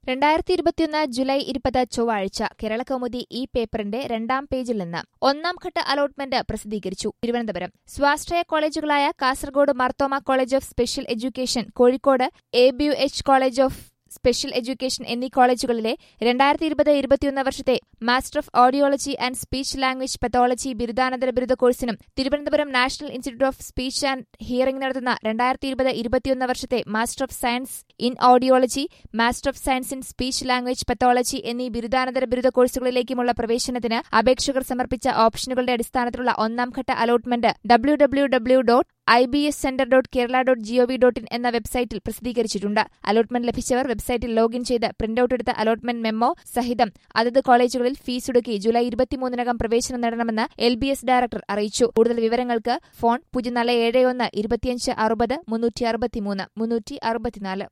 രണ്ടായിരത്തി ഇരുപത്തിയൊന്ന് ജൂലൈ ഇരുപത് ചൊവ്വാഴ്ച കേരളകൗമുദി ഈ പേപ്പറിന്റെ രണ്ടാം പേജിൽ നിന്ന് ഒന്നാം ഘട്ട അലോട്ട്മെന്റ് പ്രസിദ്ധീകരിച്ചു തിരുവനന്തപുരം സ്വാശ്രയ കോളേജുകളായ Kasaragod Marthoma college of special education Kozhikode A B U H college of special education എന്നീ കോളേജുകളിലെ രണ്ടായിരത്തി ഇരുപത് ഇരുപത്തിയൊന്ന് വർഷത്തെ master of audiology and speech language pathology ബിരുദാനന്തര ബിരുദ കോഴ്സിനും Thiruvananthapuram national institute of speech and hearing നടത്തുന്ന രണ്ടായിരത്തി ഇരുപത് ഇരുപത്തിയൊന്ന് വർഷത്തെ master of science in audiology master of science in speech language pathology എന്നീ ബിരുദാനന്തര ബിരുദ കോഴ്സുകളിലേക്കുമുള്ള പ്രവേശനത്തിന് അപേക്ഷകർ സമർപ്പിച്ച ഓപ്ഷനുകളുടെ അടിസ്ഥാനത്തിലുള്ള ഒന്നാം ഘട്ട allotment W W W dot I B S centre dot Kerala dot G O V dot in എന്ന വെബ്സൈറ്റിൽ പ്രസിദ്ധീകരിച്ചിട്ടുണ്ട് അലോട്ട്മെന്റ് ലഭിച്ചവർ വെബ്സൈറ്റിൽ ലോഗിൻ ചെയ്ത് പ്രിന്റൌട്ട് എടുത്ത അലോട്ട്മെന്റ് മെമ്മോ സഹിതം അതത് കോളേജുകളിൽ ഫീസ് ഒടുക്കി ജൂലൈ ഇരുപത്തിമൂന്നിനകം പ്രവേശനം നേടണമെന്ന് എൽ ബി എസ് ഡയറക്ടർ അറിയിച്ചു കൂടുതൽ വിവരങ്ങൾക്ക് ഫോൺ പൂജ്യം നാല് ഏഴ് ഒന്ന് ഇരുപത്തിയഞ്ച് അറുപത് മുന്നൂറ്റി അറുപത്തിമൂന്ന് മുന്നൂറ്റി അറുപത്തിനാല്